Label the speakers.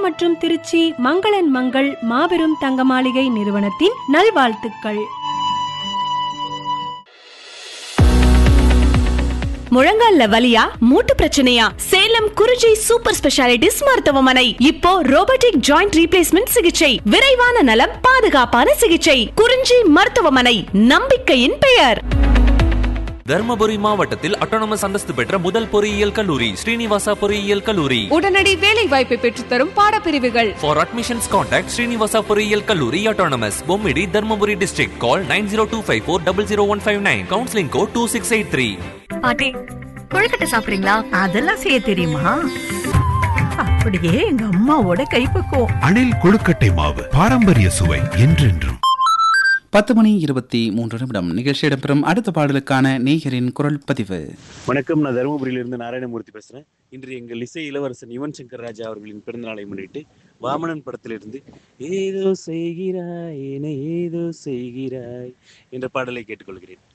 Speaker 1: மற்றும் திருச்சி மங்களன் மங்கள் மாபெரும் தங்க மாளிகை நிறுவனத்தின் நல்வாழ்த்துக்கள்
Speaker 2: முழங்கால்ல வலியா மூட்டு பிரச்சனையா சேலம் குறிஞ்சி சூப்பர் ஸ்பெஷாலிட்டிஸ் மருத்துவமனை இப்போ ரோபோட்டிக் ஜாயிண்ட் ரீப்ளேஸ்மெண்ட் சிகிச்சை விரைவான நலம் பாதுகாப்பான சிகிச்சை குறிஞ்சி மருத்துவமனை நம்பிக்கையின் பெயர்
Speaker 3: தர்மபுரி மாவட்டத்தில் அட்டானமஸ் அந்தஸ்து பெற்ற முதல் பொறியியல் கல்லூரி ஸ்ரீனிவாசா பொறியியல் கல்லூரி
Speaker 4: உடனடி வேலை வாய்ப்பை பெற்றுத்தரும் பாடப்பிரிவுகள்
Speaker 3: For admissions contact Srinivasa பொறியியல் கல்லூரி autonomous Bommidi Dharmapuri district call 9025400159 counseling code 2683
Speaker 5: பாட்டி கொழுக்கட்டை சாப்பிடுறீங்களா
Speaker 6: அதெல்லாம் செய்ய தெரியுமா அப்படியே எங்க அம்மாவோட கைப்பக்குவம்
Speaker 7: அணில் கொழுக்கட்டை மாவு பாரம்பரிய சுவை என்றென்றும்
Speaker 8: பத்து மணி இருபத்தி மூன்று நிமிடம் நிகழ்ச்சி இடம்பெறும் அடுத்த பாடலுக்கான நேயரின் குரல் பதிவு
Speaker 9: வணக்கம் நான் தருமபுரியிலிருந்து நாராயணமூர்த்தி பேசுகிறேன் இன்று எங்கள் இசை இளவரசன் யுவன் சங்கர் ராஜா அவர்களின் பிறந்தநாளை முன்னிட்டு வாமனன் படத்திலிருந்து ஏதோ செய்கிறாய் என ஏதோ செய்கிறாய் என்ற பாடலை கேட்டுக்கொள்கிறேன்